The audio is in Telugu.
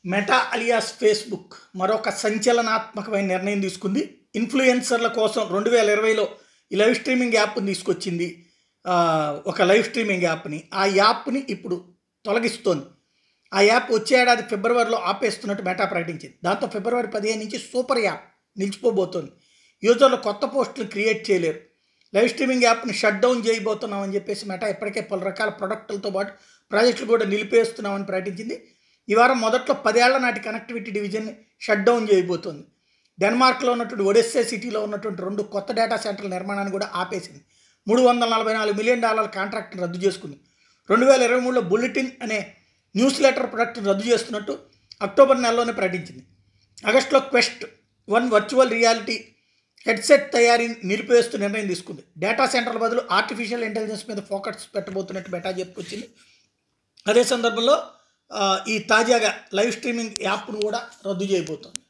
మెటా అలియాస్ ఫేస్బుక్ మరొక సంచలనాత్మకమైన నిర్ణయం తీసుకుంది ఇన్ఫ్లుయెన్సర్ల కోసం రెండు వేల ఇరవైలో ఈ లైవ్ స్ట్రీమింగ్ యాప్ని తీసుకొచ్చింది ఆ, ఒక లైవ్ స్ట్రీమింగ్ యాప్ని ఆ యాప్ని ఇప్పుడు తొలగిస్తోంది ఆ యాప్ వచ్చే ఏడాది ఫిబ్రవరిలో ఆపేస్తున్నట్టు మెటా ప్రకటించింది దాంతో ఫిబ్రవరి పదిహేను నుంచి సూపర్ యాప్ నిలిచిపోబోతోంది యూజర్లు కొత్త పోస్టులు క్రియేట్ చేయలేరు లైవ్ స్ట్రీమింగ్ యాప్ని షట్ డౌన్ చేయబోతున్నామని చెప్పేసి మెటా ఇప్పటికే పలు రకాల ప్రొడక్టులతో పాటు ప్రాజెక్టులు కూడా నిలిపేస్తున్నామని ప్రకటించింది ఈ వారం మొదట్లో పదేళ్ల నాటి కనెక్టివిటీ డివిజన్ని షట్ డౌన్ చేయబోతోంది డెన్మార్క్లో ఉన్నటువంటి ఒడెస్సే సిటీలో ఉన్నటువంటి రెండు కొత్త డేటా సెంటర్ల నిర్మాణాన్ని కూడా ఆపేసింది మూడు వందల నలభై నాలుగు మిలియన్ డాలర్ల కాంట్రాక్ట్ని రద్దు చేసుకుంది రెండు వేల ఇరవై మూడులో బుల్లెటిన్ అనే న్యూస్ లెటర్ ప్రొడక్ట్ని రద్దు చేస్తున్నట్టు అక్టోబర్ నెలలోనే ప్రకటించింది ఆగస్టులో Quest one virtual reality headset తయారీని నిలిపివేస్తూ నిర్ణయం తీసుకుంది డేటా సెంటర్ల బదులు ఆర్టిఫిషియల్ ఇంటెలిజెన్స్ మీద ఫోకస్ పెట్టబోతున్నట్టు బెటా చెప్పుకొచ్చింది అదే సందర్భంలో ఆ, ఈ తాజాగా లైవ్ స్ట్రీమింగ్ యాప్ను కూడా రద్దు చేయబోతోంది